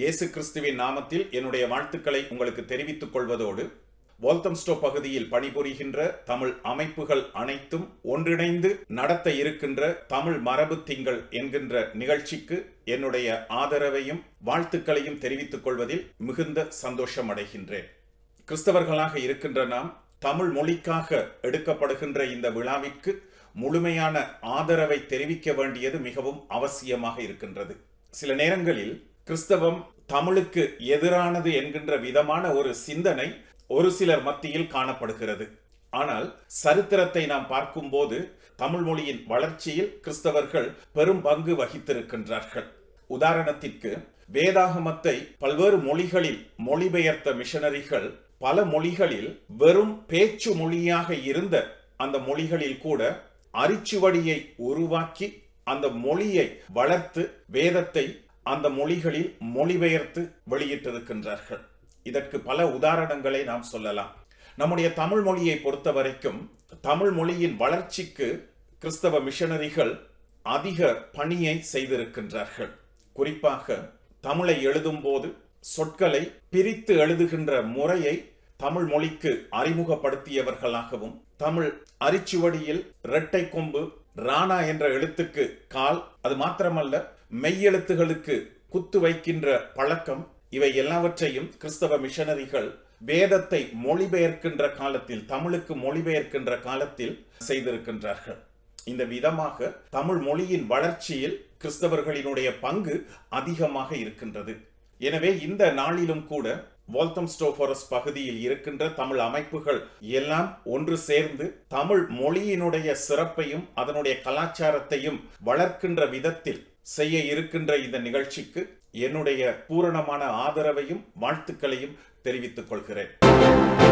இயேசு கிறிஸ்துவின் நாமத்தில் என்னுடைய வாழ்த்துக்களை உங்களுக்கு தெரிவித்துக் கொள்வதோடு வால்தம்ஸ்டோ பகுதியில் பணிபுரிகின்ற தமிழ் அமைப்புகள் அனைத்தும் ஒன்றிணைந்து நடத்த இருக்கின்ற தமிழ் மரபு திங்கள் என்கின்ற நிகழ்ச்சிக்கு என்னுடைய ஆதரவையும் வாழ்த்துக்களையும் தெரிவித்துக் கொள்வதில் மிகுந்த சந்தோஷம் அடைகின்றேன் கிறிஸ்தவர்களாக இருக்கின்ற நாம் தமிழ் மொழிக்காக எடுக்கப்படுகின்ற இந்த விழாவிற்கு முழுமையான ஆதரவை தெரிவிக்க வேண்டியது மிகவும் அவசியமாக இருக்கின்றது சில நேரங்களில் கிறிஸ்தவம் தமிழுக்கு எதிரானது என்கின்ற விதமான ஒரு சிந்தனை ஒரு சிலர் மத்தியில் காணப்படுகிறது ஆனால் சரித்திரத்தை நாம் பார்க்கும்போது தமிழ் மொழியின் வளர்ச்சியில் கிறிஸ்தவர்கள் பெரும் பங்கு வகித்திருக்கின்றார்கள் உதாரணத்திற்கு வேதாகமத்தை பல்வேறு மொழிகளில் மொழிபெயர்த்த மிஷனரிகள் பல மொழிகளில் வெறும் பேச்சு மொழியாக இருந்த அந்த மொழிகளில் கூட அரிச்சுவடியை உருவாக்கி அந்த மொழியை வளர்த்து வேதத்தை அந்த மொழிகளில் மொழிபெயர்த்து வெளியிட்டிருக்கின்றார்கள் இதற்கு பல உதாரணங்களை நாம் சொல்லலாம் நம்முடைய தமிழ் மொழியை பொறுத்த வரைக்கும் தமிழ் மொழியின் வளர்ச்சிக்கு கிறிஸ்தவ மிஷனரிகள் அதிக பணியை செய்திருக்கின்றார்கள் குறிப்பாக தமிழை எழுதும்போது சொற்களை பிரித்து எழுதுகின்ற முறையை தமிழ் மொழிக்கு அறிமுகப்படுத்தியவர்களாகவும் தமிழ் அரிச்சுவடியில் இரட்டை கொம்பு ராணா என்ற எழுத்துக்கு கால் அது மாத்திரமல்ல மெய்யெழுத்துகளுக்கு குத்து வைக்கின்ற பழக்கம் இவை எல்லாவற்றையும் கிறிஸ்தவ மிஷனரிகள் வேதத்தை மொழிபெயர்க்கின்ற காலத்தில் தமிழுக்கு மொழிபெயர்க்கின்ற காலத்தில் செய்திருக்கின்றார்கள் இந்த விதமாக தமிழ் மொழியின் வளர்ச்சியில் கிறிஸ்தவர்களினுடைய பங்கு அதிகமாக இருக்கின்றது எனவே இந்த நாளிலும் கூட வால்தம் ஸ்டோஃபோரஸ் பகுதியில் இருக்கின்ற தமிழ் அமைப்புகள் எல்லாம் ஒன்று சேர்ந்து தமிழ் மொழியினுடைய சிறப்பையும் அதனுடைய கலாச்சாரத்தையும் வளர்க்கின்ற விதத்தில் செய்ய இருக்கின்ற இந்த நிகழ்ச்சிக்கு என்னுடைய பூரணமான ஆதரவையும் வாழ்த்துக்களையும் தெரிவித்துக் கொள்கிறேன்